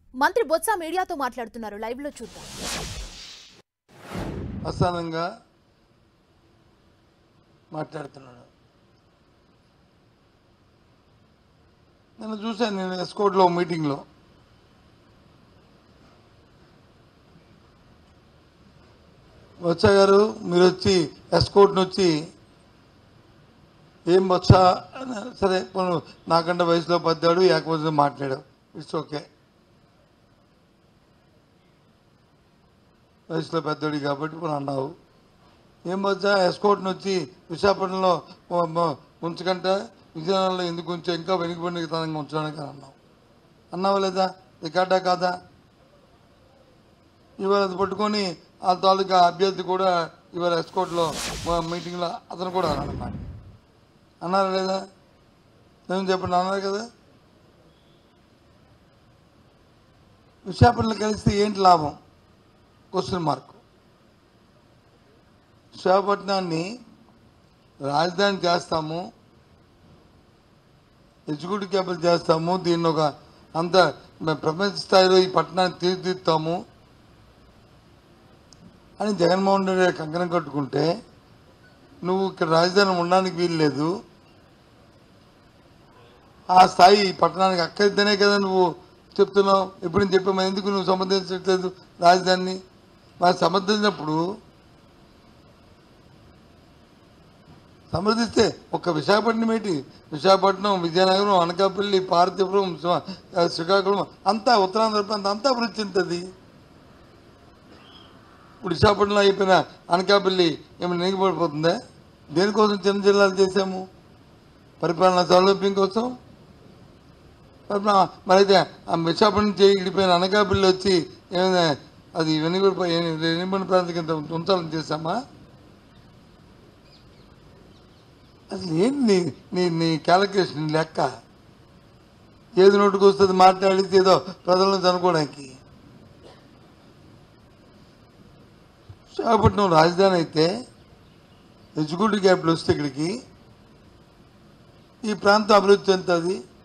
మంత్రి బొత్స మీడియాతో మాట్లాడుతున్నారు లైవ్ లో చూద్దాం అస్థానంగా మాట్లాడుతున్నాడు నేను చూశాను నేను ఎస్కోట్లో మీటింగ్లో వచ్చా గారు మీరు వచ్చి ఎస్కోట్ని వచ్చి ఏం వచ్చా సరే పోనీ నాకంటే వయసులో పెద్దాడు ఏకపోతే మాట్లాడావు ఇట్స్ ఓకే వయసులో పెద్దోడి కాబట్టి ఇప్పుడు అన్నావు ఏం వచ్చా ఎస్కోట్ని వచ్చి విశాఖపట్నంలో మ- మ- ఉంచకంటే విజయనగరంలో ఎందుకు ఉంచా ఇంకా వెనుకబడిన తనంగా ఉంచడానికి అని అన్నావు అన్నావా లేదా రికార్డా కాదా ఇవాళ అది పట్టుకొని ఆ తాలూకా అభ్యర్థి కూడా ఇవాళ ఎస్కోట్లో మీటింగ్లో అతను కూడా అన్నాడు అన్నమాట అన్నారా లేదా నేను చెప్పండి అన్నారు కదా విశాఖపట్నం కలిస్తే ఏంటి లాభం క్వశ్చన్ మార్క్ విశాఖపట్నాన్ని రాజధాని చేస్తాము ఎగ్జిక్యూటివ్ క్యాపిటల్ చేస్తాము దీన్ని ఒక అంత ప్రపంచ స్థాయిలో ఈ పట్టణాన్ని తీర్చిదిద్దుతాము అని జగన్మోహన్ రెడ్డి గారు కంకణం కట్టుకుంటే నువ్వు ఇక్కడ రాజధాని ఉండడానికి వీలు లేదు ఆ స్థాయి ఈ పట్టణానికి అక్కడిద్దనే కదా నువ్వు చెప్తున్నావు ఎప్పుడు నేను చెప్పాము ఎందుకు నువ్వు సమర్థించట్లేదు రాజధానిని మరి సమర్థించినప్పుడు సమర్థిస్తే ఒక్క విశాఖపట్నం ఏంటి విశాఖపట్నం విజయనగరం అనకాపల్లి పార్తీపురం శ్రీ- శ్రీకాకుళం అంతా ఉత్తరాంధ్ర ప్రాంతం అంతా అభివృద్ధి చెందుతుంది ఇప్పుడు విశాఖపట్నంలో అయిపోయిన అనకాపల్లి ఏమైనా నెగిపడిపోతుందా దేనికోసం చిన్న జిల్లాలు చేశాము పరిపాలన సౌలభ్యం కోసం పరిపాలన- మరైతే ఆ విశాఖపట్నం నుంచి ఇడిపోయిన అనకాపల్లి వచ్చి ఏమైనా అది వెనుకబడిపోయి వెనుకబడిన ప్రాంతం కింద ఉంచాలని చేశామా అసలు ఏంటి నీ నీ నీ క్యాలిక్యులేషన్ నీ లెక్క ఏది నోటుకు వస్తుంది మాట్లాడితే ఏదో ప్రజలను చనుకోవడానికి విశాఖపట్నం రాజధాని అయితే ఎగ్జిక్యూటివ్ క్యాపిటల్ వస్తే ఇక్కడికి ఈ ప్రాంతం అభివృద్ధి చెందుతుంది